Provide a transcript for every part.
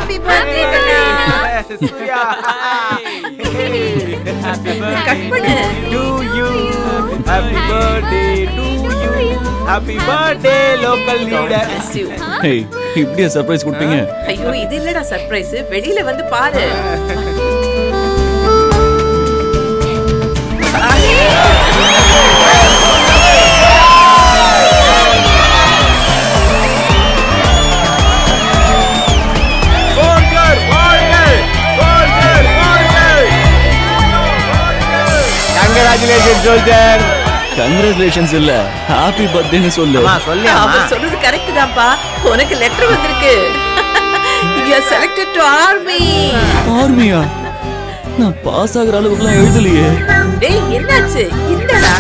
Happy birthday Surya cut பண்ணு to you happy birthday to you happy birthday local leader Bless you. Hey இப்படியா surprise கொடுப்பீங்க ஐயோ இது இல்லடா சர்ப்ரைஸ் வெளியில வந்து பாரு சோல்ஜர் வாழ்க சோல்ஜர் வாழ்க கங்க்ராச்சுலேஷன் சோல்ஜர் கங்க்ராச்சுலேஷன்ஸ் இல்ல ஹாப்பி பர்த்டேன்னு சொல்லு சொல்லு அவர் சொல்றது கரெக்ட் தான்ப்பா உனக்கு லெட்டர் வந்திருக்கு you are selected to army ஆர்மியா நான் பாஸ் ஆகுற அளவுக்குலாம் எழுதலையே டேய் என்னாச்சு இந்தடா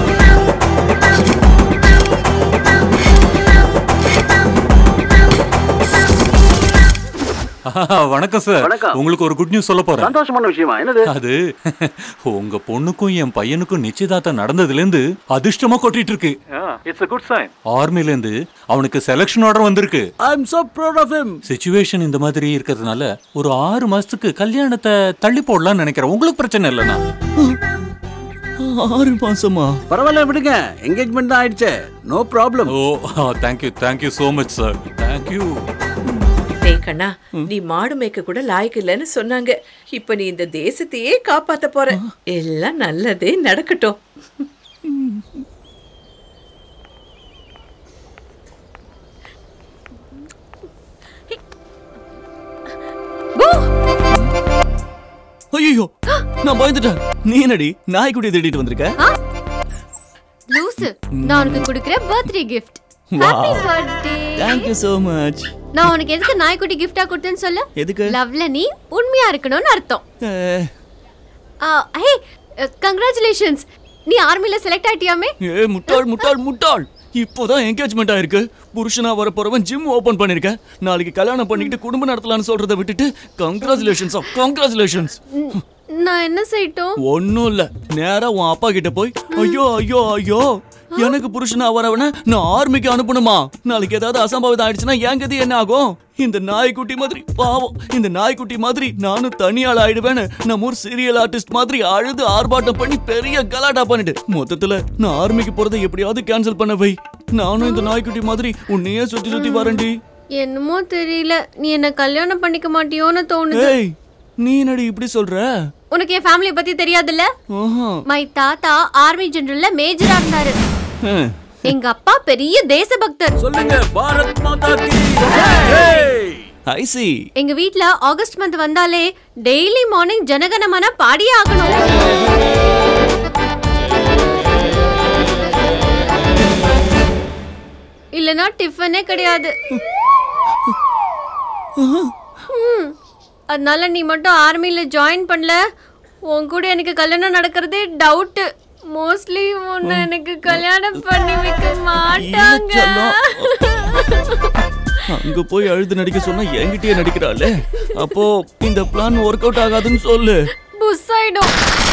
வணக்கம் சார் உங்களுக்கு ஒரு குட் நியூஸ் சொல்ல போறேன் சந்தோஷமான விஷயமா என்னது அது உங்க பொண்ணுக்கும் என் பையனுக்கும் நிச்சயதார்த்தம் நடந்ததுல இருந்து அதிர்ஷ்டமா கொட்டிட்டு இருக்கு இட்ஸ் a குட் சைன் ஆர்மில இருந்து அவனுக்கு செலக்ஷன் ஆர்டர் வந்திருக்கு I am so proud of him situation இந்த மாதிரி இருக்கிறதுனால ஒரு ஆறு மாசத்துக்கு கல்யாணத்தை தள்ளி போடலாம்னு நினைக்கிறேன் உங்களுக்கு பிரச்சனை இல்லைண்ணா ஆறு மாசமா பரவாயில்ல விடுங்க என்கேஜ்மெண்ட் தான் ஆயிடுச்சு no problem oh thank you thank you so much sir thank you டேய் கண்ணா நீ மாடு மேய்க்க கூட லாய்க்கு இல்லைன்னு சொன்னாங்க இப்ப நீ இந்த தேசத்தையே காப்பாத்த போற எல்லாம் நல்லதே நடக்கட்டும் ஐயோ நான் பயந்துட்டேன் நீ என்னடி நாய்க்குட்டியை தேடிட்டு வந்திருக்க லூசு நான் உனக்கு கொடுக்குற birthday gift Wow. Happy birthday thank you so much நான் உனக்கு எதுக்கு நாய்க்குட்டி கிஃப்டா கொடுத்தேன்னு சொல்லு எதுக்கு? லவ்ல நீ உண்மையா இருக்கணும்னு அர்த்தம் ஹே கங்க்ராச்சுலேஷன்ஸ் நீ ஆர்மில செலக்ட் ஆயிட்டியாமே ஏ முட்டாள் முட்டாள் முட்டாள் இப்போதான் என்கேஜ்மெண்ட் ஆயிருக்கு புருஷனா வர போறவன் ஜிம் ஓபன் பண்ணிருக்கேன் நாளைக்கு கல்யாணம் பண்ணிக்கிட்டு குடும்பம் நடத்தலாம்னு சொல்றதை விட்டுட்டு கங்க்ராச்சுலேஷன்ஸ் கங்க்ராச்சுலேஷன்ஸ் நான் என்ன செய்யட்டும் ஒன்னும் இல்ல நேரா உன் அப்பா கிட்ட போய் ஐயோ ஐயோ ஐயோ எனக்கு புருஷனா வரவன நான் ஆர்மிக்கு அனுப்பணுமா நாளைக்கு ஏதாவது அசம்பாவிதம் ஆயிடுச்சுன்னா என் கதி என்ன ஆகும் இந்த நாய்க்குட்டி மாதிரி பாவம் இந்த நாய்க்குட்டி மாதிரி நானும் தனியாள் ஆயிடுவேன்னு நம்ம ஊர் சீரியல் ஆர்டிஸ்ட் மாதிரி அழுது ஆர்ப்பாட்டம் பண்ணி பெரிய கலாட்டா பண்ணிட்டு மொத்தத்துல நான் ஆர்மிக்கு போறதை எப்படியாவது கேன்சல் பண்ண வை நானும் இந்த நாய்க்குட்டி மாதிரி உன்னையே சுத்தி சுத்தி வரேன்டி என்னமோ தெரியல நீ என்ன கல்யாணம் பண்ணிக்க மாட்டியோன்னு தோணுது ஏய் நீ என்னடி இப்படி சொல்ற உனக்கு என் ஃபேமிலிய பத்தி தெரியாதுல்ல ஆஹா மை தாத்தா ஆர்மி ஜெனரல்ல மேஜரா இருந்தாரு ஹம். எங்க அப்பா பெரிய தேசபக்தர் சொல்லுங்க பாரத் மாதா கி ஐ see எங்க வீட்ல ஆகஸ்ட் மந்த் வந்தாலே டெய்லி மார்னிங் ஜனகணமன பாடியே ஆகணும் இல்லனா டிஃபனே கிடையாது ம். அதனால நீ மட்டும் ஆர்மில ஜாயின் பண்ணல உன் கூட எனக்கு கல்யாணம் நடக்கிறதே டவுட் மோஸ்ட்லி உன்னை எனக்கு கல்யாணம் பண்ணி வைக்க மாட்டாங்க அங்க போய் அழுது நடிக்க சொன்னா என்கிட்டயே நடிக்கிறாளே அப்போ இந்த பிளான் ஒர்க் அவுட் ஆகாதுன்னு சொல்லு புஸ் ஆயிடும்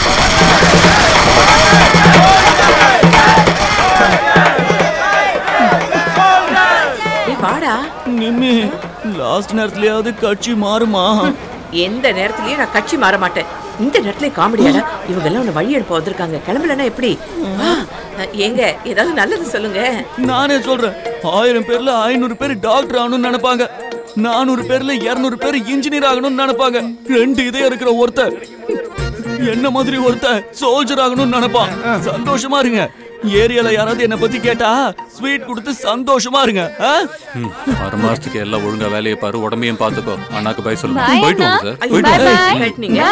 டேய் வாடா நிம்மி லாஸ்ட் நேரத்துலயாவது கட்சி மாறுமா எந்த நேரத்துலயும் நான் கட்சி மாற மாட்டேன் இந்த நேரத்துல காமெடியாடா இவங்க எல்லாம் உன்னை வழி அனுப்ப வந்திருக்காங்க கிளம்பலன்னா எப்படி ஆ, ஏங்க ஏதாவது நல்லது சொல்லுங்க நானே சொல்றேன் ஆயிரம் பேர்ல ஐநூறு பேர் டாக்டர் ஆகணும்னு நினைப்பாங்க நானூறு பேர்ல இருநூறு பேர் இன்ஜினியர் ஆகணும்னு நினைப்பாங்க ரெண்டு இதே இருக்கிற ஒருத்தர் என்ன மாதிரி ஒருத்தர் சோல்ஜர் ஆகணும்னு நினைப்பான் சந்தோஷமா இருங்க ஏரியால யாராவது என்ன பத்தி கேட்டா ஸ்வீட் கொடுத்து சந்தோஷமா இருங்க ஆ? ம், ஆறு மாசத்துக்கு எல்லாம் ஒழுங்கா வேலையை பாரு உடம்பையும் பாத்துக்கோ அண்ணாக்கு பை சொல்லுங்க Bye, போயிட்டு வாங்க அண்ணா. சார் ஐயோ, போயிட்டு bye, வாங்க bye. கேட்டீங்க?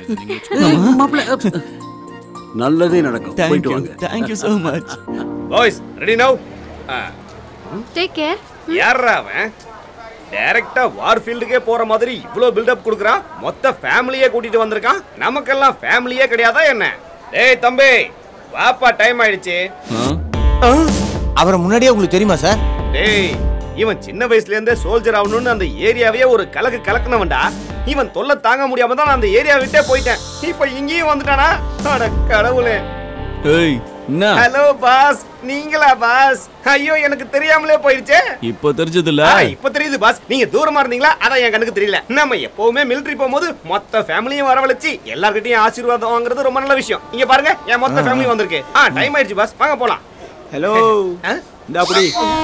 நல்லதே நடக்கும் Thank போயிட்டு you. வாங்க Thank you so much. Boys ready now take care யாரா அவன் டைரக்டா வார் ஃபீல்டுக்கே போற மாதிரி இவ்ளோ பில்டப் கொடுக்குறான் மொத்த ஃபேமிலியே கூட்டிட்டு வந்திருக்கான் நமக்கெல்லாம் ஃபேமிலியே கிடையாதா என்ன டேய் தம்பி வாப்பா டைம் ஆயிடுச்சு ஆ? அவரை முன்னாடியே உங்களுக்கு தெரியுமா சார் டேய் இவன் சின்ன வயசுல இருந்தே சோல்ஜர் ஆகணும்னு அந்த ஏரியாவே ஒரு கலக்கு கலக்குனவன்டா இவன் தொல்லை தாங்க முடியாம தான் நான் அந்த ஏரியா விட்டே போயிட்டேன் இப்ப இங்கேயும் வந்துட்டானா அட கடவுளே ஏய் என்ன ஹலோ பாஸ் நீங்களா பாஸ் ஐயோ எனக்கு தெரியாமலே போயிடுச்சே இப்போ தெரிஞ்சது இல்ல ஆ, இப்ப தெரியுது பாஸ் நீங்க தூரமா இருந்தீங்களா அதான் என் கண்ணுக்கு தெரியல நம்ம எப்பவுமே மிலிட்டரி போகும்போது மொத்த ஃபேமிலியும் வரவழைச்சு எல்லார்கிட்டயும் ஆசீர்வாதம் வாங்குறது ரொம்ப நல்ல விஷயம் இங்க பாருங்க என் மொத்த ஃபேமிலி வந்திருக்கு ஆ டைம் ஆயிடுச்சு பாஸ் வாங்க போலாம் ஹலோ ஆ? இந்த அப்படி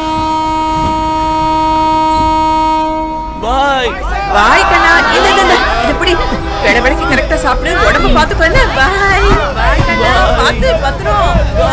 பாய் பாய் கண்ணா இல்ல இல்ல இல்ல இது எப்படி கடவடைக்கு கரெக்டா சாப்பிடு உடம்ப பாத்துக்கோ என்ன பாய் பாய் கண்ணா பாத்து பத்திரம்